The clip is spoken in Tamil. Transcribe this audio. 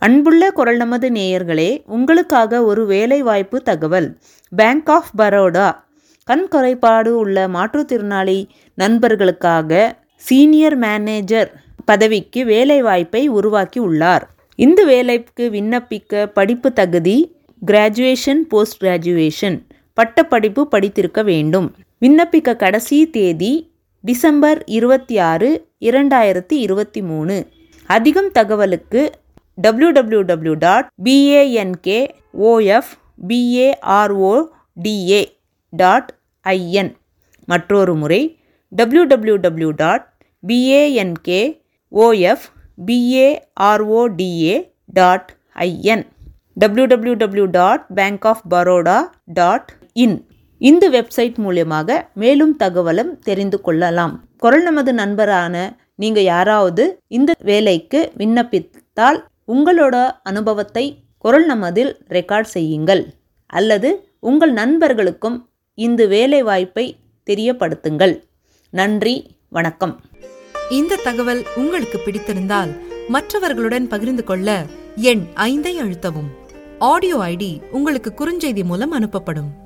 அன்புள்ள குரல் நமது நேயர்களே உங்களுக்காக ஒரு வேலைவாய்ப்பு தகவல் பேங்க் ஆஃப் பரோடா கண் குறைபாடு உள்ள மாற்றுத்திறனாளி நண்பர்களுக்காக சீனியர் மேனேஜர் பதவிக்கு வேலைவாய்ப்பை உருவாக்கி உள்ளார் இந்த வேலைக்கு விண்ணப்பிக்க படிப்பு தகுதி கிராஜுவேஷன் போஸ்ட் கிராஜுவேஷன் பட்டப்படிப்பு படித்திருக்க வேண்டும் விண்ணப்பிக்க கடைசி தேதி டிசம்பர் இருபத்தி ஆறு இரண்டாயிரத்தி இருபத்தி மூணு அதிகம் தகவலுக்கு W W W dot B A N K O F B A R O D A dot I N மற்றொரு முறை W W W dot B A N K O F B A R O D A dot I N W W W dot bank of Baroda dot in இந்த வெப்சைட் மூலியமாக மேலும் தகவலும் தெரிந்து கொள்ளலாம் குரல் நமது நண்பரான நீங்க யாராவது இந்த வேலைக்கு விண்ணப்பித்தால் உங்களோட அனுபவத்தை குரல் நமதில் ரெக்கார்ட் செய்யுங்கள் அல்லது உங்கள் நண்பர்களுக்கும் இந்த வேலை வாய்ப்பை தெரியப்படுத்துங்கள் நன்றி வணக்கம் இந்த தகவல் உங்களுக்கு பிடித்திருந்தால் மற்றவர்களுடன் பகிர்ந்து கொள்ள எண் ஐந்தை அழுத்தவும் ஆடியோ ஐடி உங்களுக்கு குறுஞ்செய்தி மூலம் அனுப்பப்படும்